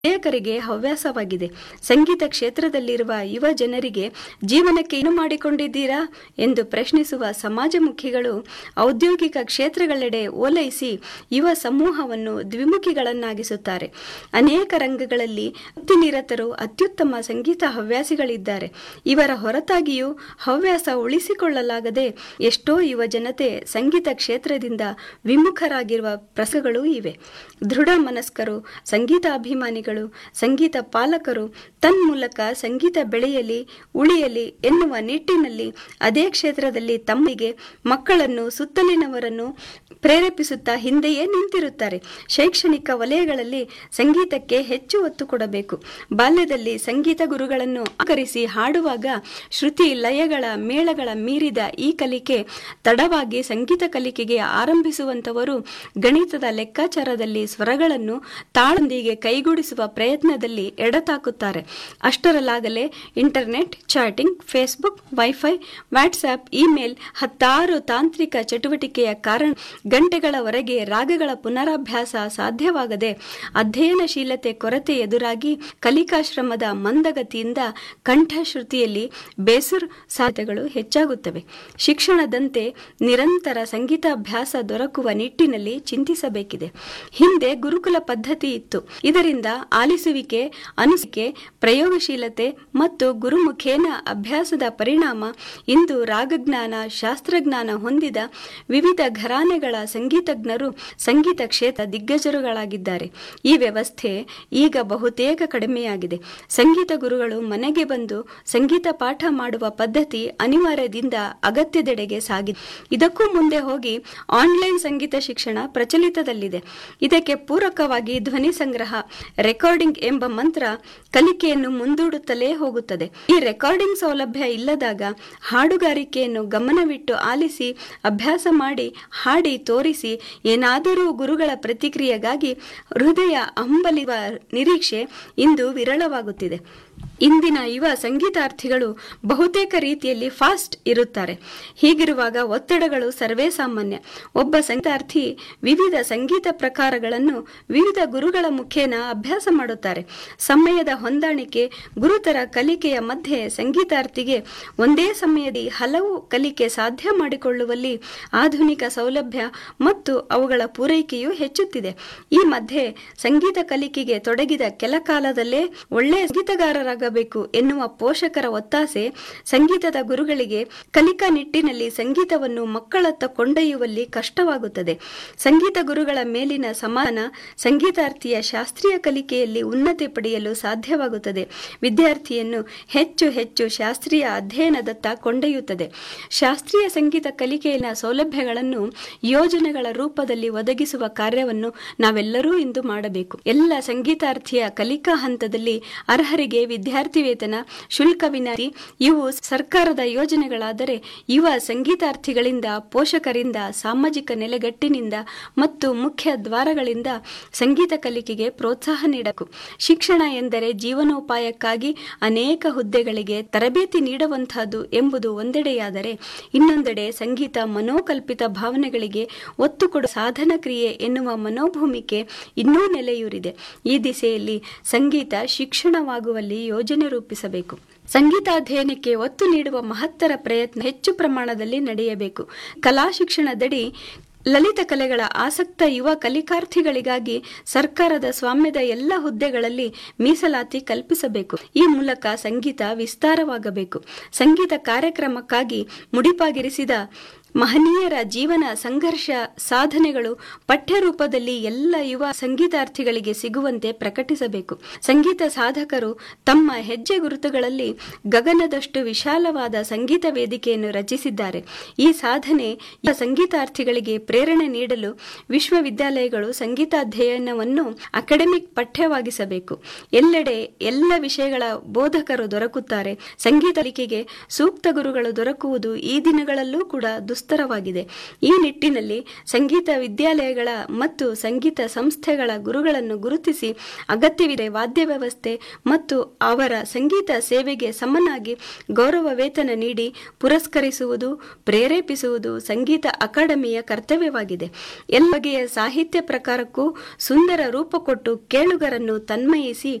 ಗಾಯಕರಿಗೆ ಹವ್ಯಾಸವಾಗಿದೆ ಸಂಗೀತ ಕ್ಷೇತ್ರದಲ್ಲಿರುವ ಯುವ ಜನರಿಗೆ ಜೀವನಕ್ಕೆ ಏನು ಮಾಡಿಕೊಂಡಿದ್ದೀರಾ ಎಂದು ಪ್ರಶ್ನಿಸುವ ಸಮಾಜಮುಖಿಗಳು ಔದ್ಯೋಗಿಕ ಕ್ಷೇತ್ರಗಳೆಡೆ ಓಲೈಸಿ ಯುವ ಸಮೂಹವನ್ನು ದ್ವಿಮುಖಿಗಳನ್ನಾಗಿಸುತ್ತಾರೆ ಅನೇಕ ರಂಗಗಳಲ್ಲಿ ವೃತ್ತಿನಿರತರು ಅತ್ಯುತ್ತಮ ಸಂಗೀತ ಹವ್ಯಾಸಿಗಳಿದ್ದಾರೆ ಇವರ ಹೊರತಾಗಿಯೂ ಹವ್ಯಾಸ ಉಳಿಸಿಕೊಳ್ಳಲಾಗದೆ ಎಷ್ಟೋ ಯುವ ಜನತೆ ಸಂಗೀತ ಕ್ಷೇತ್ರದಿಂದ ವಿಮುಖರಾಗಿರುವ ಪ್ರಸಗಳು ಇವೆ ದೃಢ ಮನಸ್ಕರು ಸಂಗೀತಾಭಿಮಾನಿಗಳು ಸಂಗೀತ ಪಾಲಕರು ತನ್ಮೂಲಕ ಸಂಗೀತ ಬೆಳೆಯಲಿ ಉಳಿಯಲಿ ಎನ್ನುವ ನಿಟ್ಟಿನಲ್ಲಿ ಅದೇ ಕ್ಷೇತ್ರದಲ್ಲಿ ತಮ್ಮಿಗೆ ಮಕ್ಕಳನ್ನು ಸುತ್ತಲಿನವರನ್ನು ಪ್ರೇರೇಪಿಸುತ್ತಾ ಹಿಂದೆಯೇ ನಿಂತಿರುತ್ತಾರೆ ಶೈಕ್ಷಣಿಕ ವಲಯಗಳಲ್ಲಿ ಸಂಗೀತಕ್ಕೆ ಹೆಚ್ಚು ಒತ್ತು ಕೊಡಬೇಕು ಬಾಲ್ಯದಲ್ಲಿ ಸಂಗೀತ ಗುರುಗಳನ್ನು ಆಕರಿಸಿ ಹಾಡುವಾಗ ಶ್ರುತಿ ಲಯಗಳ ಮೇಳಗಳ ಮೀರಿದ ಈ ಕಲಿಕೆ ತಡವಾಗಿ ಸಂಗೀತ ಕಲಿಕೆಗೆ ಆರಂಭಿಸುವಂತವರು ಗಣಿತದ ಲೆಕ್ಕಾಚಾರದಲ್ಲಿ ಸ್ವರಗಳನ್ನು ತಾಳೊಂದಿಗೆ ಕೈಗೂಡಿಸುವ ಪ್ರಯತ್ನದಲ್ಲಿ ಎಡತಾಕುತ್ತಾರೆ ಅಷ್ಟರಲ್ಲಾಗಲೇ internet chatting Facebook WiFi WhatsApp email ಹತ್ತಾರು ತಾಂತ್ರಿಕ ಚಟುವಟಿಕೆಯ ಕಾರಣ ಗಂಟೆಗಳವರೆಗೆ ರಾಗಗಳ ಪುನರಾಭ್ಯಾಸ ಸಾಧ್ಯವಾಗದೆ ಅಧ್ಯಯನಶೀಲತೆ ಕೊರತೆ ಎದುರಾಗಿ ಕಲಿಕಾಶ್ರಮದ ಮಂದಗತಿಯಿಂದ ಕಂಠಶ್ರುತಿಯಲ್ಲಿ ಬೇಸರ ಸಾಧ್ಯತೆಗಳು ಹೆಚ್ಚಾಗುತ್ತವೆ ಶಿಕ್ಷಣದಂತೆ ನಿರಂತರ ಸಂಗೀತಾಭ್ಯಾಸ ದೊರಕುವ ನಿಟ್ಟಿನಲ್ಲಿ ಚಿಂತಿಸಬೇಕಿದೆ ಹಿಂದೆ ಗುರುಕುಲ ಪದ್ಧತಿ ಇತ್ತು ಇದರಿಂದ ಆಲಿಸುವಿಕೆ ಅನಿಸಿಕೆ ಪ್ರಯೋಗಶೀಲತೆ ಮತ್ತು ಗುರುಮುಖೇನ ಅಭ್ಯಾಸದ ಪರಿಣಾಮ ಇಂದು ರಾಗಜ್ಞಾನ ಶಾಸ್ತ್ರಜ್ಞಾನ ಹೊಂದಿದ ವಿವಿಧ ಘರಾನೆಗಳ ಸಂಗೀತಜ್ಞರು ಸಂಗೀತ ಕ್ಷೇತ್ರ ದಿಗ್ಗಜರುಗಳಾಗಿದ್ದಾರೆ ಈ ವ್ಯವಸ್ಥೆ ಈಗ ಬಹುತೇಕ ಕಡಿಮೆಯಾಗಿದೆ ಸಂಗೀತ ಗುರುಗಳು ಮನೆಗೆ ಬಂದು ಸಂಗೀತ ಪಾಠ ಮಾಡುವ ಪದ್ಧತಿ ಅನಿವಾರ್ಯದಿಂದ ಅಗತ್ಯದೆಡೆಗೆ ಸಾಗಿದೆ ಇದಕ್ಕೂ ಮುಂದೆ ಹೋಗಿ ಆನ್ಲೈನ್ ಸಂಗೀತ ಶಿಕ್ಷಣ ಪ್ರಚಲಿತದಲ್ಲಿದೆ ಇದಕ್ಕೆ ಪೂರಕವಾಗಿ ಧ್ವನಿ ಸಂಗ್ರಹ ರೆಕಾರ್ಡಿಂಗ್ ಎಂಬ ಮಂತ್ರ ಕಲಿಕೆಯನ್ನು ಮುಂದೂಡುತ್ತಲೇ ಹೋಗುತ್ತದೆ ಈ ರೆಕಾರ್ಡಿಂಗ್ ಸೌಲಭ್ಯ ಇಲ್ಲದಾಗ ಹಾಡುಗಾರಿಕೆಯನ್ನು ಗಮನವಿಟ್ಟು ಆಲಿಸಿ ಅಭ್ಯಾಸ ಮಾಡಿ ಹಾಡಿ ತೋರಿಸಿ ಏನಾದರೂ ಗುರುಗಳ ಪ್ರತಿಕ್ರಿಯೆಗಾಗಿ ಹೃದಯ ಹಂಬಲಿವ ನಿರೀಕ್ಷೆ ಇಂದು ವಿರಳವಾಗುತ್ತಿದೆ ಇಂದಿನ ಯುವ ಸಂಗೀತಾರ್ಥಿಗಳು ಬಹುತೇಕ ರೀತಿಯಲ್ಲಿ ಫಾಸ್ಟ್ ಇರುತ್ತಾರೆ ಹೀಗಿರುವಾಗ ಒತ್ತಡಗಳು ಸರ್ವೇ ಸಾಮಾನ್ಯ ಒಬ್ಬ ಸಂಗೀತಾರ್ಥಿ ವಿವಿಧ ಸಂಗೀತ ಪ್ರಕಾರಗಳನ್ನು ವಿವಿಧ ಗುರುಗಳ ಮುಖೇನ ಅಭ್ಯಾಸ ಮಾಡುತ್ತಾರೆ ಸಮಯದ ಹೊಂದಾಣಿಕೆ ಗುರುತರ ಕಲಿಕೆಯ ಮಧ್ಯೆ ಸಂಗೀತಾರ್ಥಿಗೆ ಒಂದೇ ಸಮಯದಲ್ಲಿ ಹಲವು ಕಲಿಕೆ ಸಾಧ್ಯ ಮಾಡಿಕೊಳ್ಳುವಲ್ಲಿ ಆಧುನಿಕ ಸೌಲಭ್ಯ ಮತ್ತು ಅವುಗಳ ಪೂರೈಕೆಯು ಹೆಚ್ಚುತ್ತಿದೆ ಈ ಮಧ್ಯೆ ಸಂಗೀತ ಕಲಿಕೆಗೆ ತೊಡಗಿದ ಕೆಲ ಕಾಲದಲ್ಲೇ ಒಳ್ಳೆಯ ಸಂಗೀತಗಾರರಾಗಬೇಕು ಎನ್ನುವ ಪೋಷಕರ ಒತ್ತಾಸೆ ಸಂಗೀತದ ಗುರುಗಳಿಗೆ ಕಲಿಕಾ ನಿಟ್ಟಿನಲ್ಲಿ ಸಂಗೀತವನ್ನು ಮಕ್ಕಳತ್ತ ಕೊಂಡೊಯ್ಯುವಲ್ಲಿ ಕಷ್ಟವಾಗುತ್ತದೆ ಸಂಗೀತ ಗುರುಗಳ ಮೇಲಿನ ಸಮಾನ ಸಂಗೀತಾರ್ಥಿಯ ಶಾಸ್ತ್ರೀಯ ಕಲಿಕೆಯಲ್ಲಿ ಉನ್ನತಿ ಪಡೆಯಲು ಸಾಧ್ಯವಾಗುತ್ತದೆ ವಿದ್ಯಾರ್ಥಿಯನ್ನು ಹೆಚ್ಚು ಹೆಚ್ಚು ಶಾಸ್ತ್ರೀಯ ಅಧ್ಯಯನದತ್ತ ಕೊಂಡೊಯ್ಯುತ್ತದೆ ಶಾಸ್ತ್ರೀಯ ಸಂಗೀತ ಕಲಿಕೆಯ ಸೌಲಭ್ಯಗಳನ್ನು ಯೋಜನೆಗಳ ರೂಪದಲ್ಲಿ ಒದಗಿಸುವ ಕಾರ್ಯವನ್ನು ನಾವೆಲ್ಲರೂ ಇಂದು ಮಾಡಬೇಕು ಎಲ್ಲ ಸಂಗೀತಾರ್ಥಿಯ ಕಲಿಕಾ ಹಂತದಲ್ಲಿ ಅರ್ಹರಿಗೆ ವಿದ್ಯಾರ್ಥಿ ವೇತನ ಶುಲ್ಕ ವಿನಾಯಿತಿ ಇವು ಸರ್ಕಾರದ ಯೋಜನೆಗಳಾದರೆ ಯುವ ಸಂಗೀತಾರ್ಥಿಗಳಿಂದ ಪೋಷಕರಿಂದ ಸಾಮಾಜಿಕ ನೆಲೆಗಟ್ಟಿನಿಂದ ಮತ್ತು ಮುಖ್ಯ ದ್ವಾರಗಳಿಂದ ಸಂಗೀತ ಕಲಿಕೆಗೆ ಪ್ರೋತ್ಸಾಹ ನೀಡಬೇಕು ಶಿಕ್ಷಣ ಎಂದರೆ ಜೀವನೋಪಾಯಕ್ಕಾಗಿ ಅನೇಕ ಹುದ್ದೆಗಳಿಗೆ ತರಬೇತಿ ನೀಡುವಂತಹದ್ದು ಎಂಬುದು ಒಂದೆಡೆಯಾದರೆ ಇನ್ನೊಂದೆಡೆ ಸಂಗೀತ ಮನೋಕಲ್ಪಿತ ಭಾವನೆಗಳಿಗೆ ಒತ್ತು ಕೊಡುವ ಸಾಧನ ಕ್ರಿಯೆ ಎನ್ನುವ ಮನೋಭೂಮಿಕೆ ಇನ್ನೂ ನೆಲೆಯೂರಿದೆ ಈ ದಿಸೆಯಲ್ಲಿ ಸಂಗೀತ ಶಿಕ್ಷಣವಾಗುವಲ್ಲಿ ಯೋಜನೆ ರೂಪಿಸಬೇಕು ಸಂಗೀತಾಧ್ಯಯನಕ್ಕೆ ಒತ್ತು ನೀಡುವ ಮಹತ್ತರ ಪ್ರಯತ್ನ ಹೆಚ್ಚು ಪ್ರಮಾಣದಲ್ಲಿ ನಡೆಯಬೇಕು ಕಲಾ ಶಿಕ್ಷಣದಡಿ ಲಲಿತ ಕಲೆಗಳ ಆಸಕ್ತ ಯುವ ಕಲಿಕಾರ್ಥಿಗಳಿಗಾಗಿ ಸರ್ಕಾರದ ಸ್ವಾಮ್ಯದ ಎಲ್ಲ ಹುದ್ದೆಗಳಲ್ಲಿ ಮೀಸಲಾತಿ ಕಲ್ಪಿಸಬೇಕು ಈ ಮೂಲಕ ಸಂಗೀತ ವಿಸ್ತಾರವಾಗಬೇಕು ಸಂಗೀತ ಕಾರ್ಯಕ್ರಮಕ್ಕಾಗಿ ಮುಡಿಪಾಗಿರಿಸಿದ ಮಹನೀಯರ ಜೀವನ ಸಂಘರ್ಷ ಸಾಧನೆಗಳು ಪಠ್ಯರೂಪದಲ್ಲಿ ಎಲ್ಲ ಯುವ ಸಂಗೀತಾರ್ಥಿಗಳಿಗೆ ಸಿಗುವಂತೆ ಪ್ರಕಟಿಸಬೇಕು ಸಂಗೀತ ಸಾಧಕರು ತಮ್ಮ ಹೆಜ್ಜೆ ಗುರುತುಗಳಲ್ಲಿ ಗಗನದಷ್ಟು ವಿಶಾಲವಾದ ಸಂಗೀತ ವೇದಿಕೆಯನ್ನು ರಚಿಸಿದ್ದಾರೆ ಈ ಸಾಧನೆ ಯುವ ಸಂಗೀತಾರ್ಥಿಗಳಿಗೆ ಪ್ರೇರಣೆ ನೀಡಲು ವಿಶ್ವವಿದ್ಯಾಲಯಗಳು ಸಂಗೀತಾಧ್ಯಯನವನ್ನು ಅಕಾಡೆಮಿಕ್ ಪಠ್ಯವಾಗಿಸಬೇಕು ಎಲ್ಲೆಡೆ ಎಲ್ಲ ವಿಷಯಗಳ ಬೋಧಕರು ದೊರಕುತ್ತಾರೆ ಸಂಗೀತ ಕಲಿಕೆಗೆ ಸೂಕ್ತ ಗುರುಗಳು ದೊರಕುವುದು ಈ ದಿನಗಳಲ್ಲೂ ಕೂಡ ದುಸ್ ದುಸ್ತರವಾಗಿದೆ ಈ ನಿಟ್ಟಿನಲ್ಲಿ ಸಂಗೀತ ವಿದ್ಯಾಲಯಗಳ ಮತ್ತು ಸಂಗೀತ ಸಂಸ್ಥೆಗಳ ಗುರುಗಳನ್ನು ಗುರುತಿಸಿ ಅಗತ್ಯವಿದೆ ವಾದ್ಯ ವ್ಯವಸ್ಥೆ ಮತ್ತು ಅವರ ಸಂಗೀತ ಸೇವೆಗೆ ಸಮನಾಗಿ ಗೌರವ ವೇತನ ನೀಡಿ ಪುರಸ್ಕರಿಸುವುದು ಪ್ರೇರೇಪಿಸುವುದು ಸಂಗೀತ ಅಕಾಡೆಮಿಯ ಕರ್ತವ್ಯವಾಗಿದೆ ಎಲ್ಲ ಬಗೆಯ ಸಾಹಿತ್ಯ ಪ್ರಕಾರಕ್ಕೂ ಸುಂದರ ರೂಪ ಕೊಟ್ಟು ಕೇಳುಗರನ್ನು ತನ್ಮಯಿಸಿ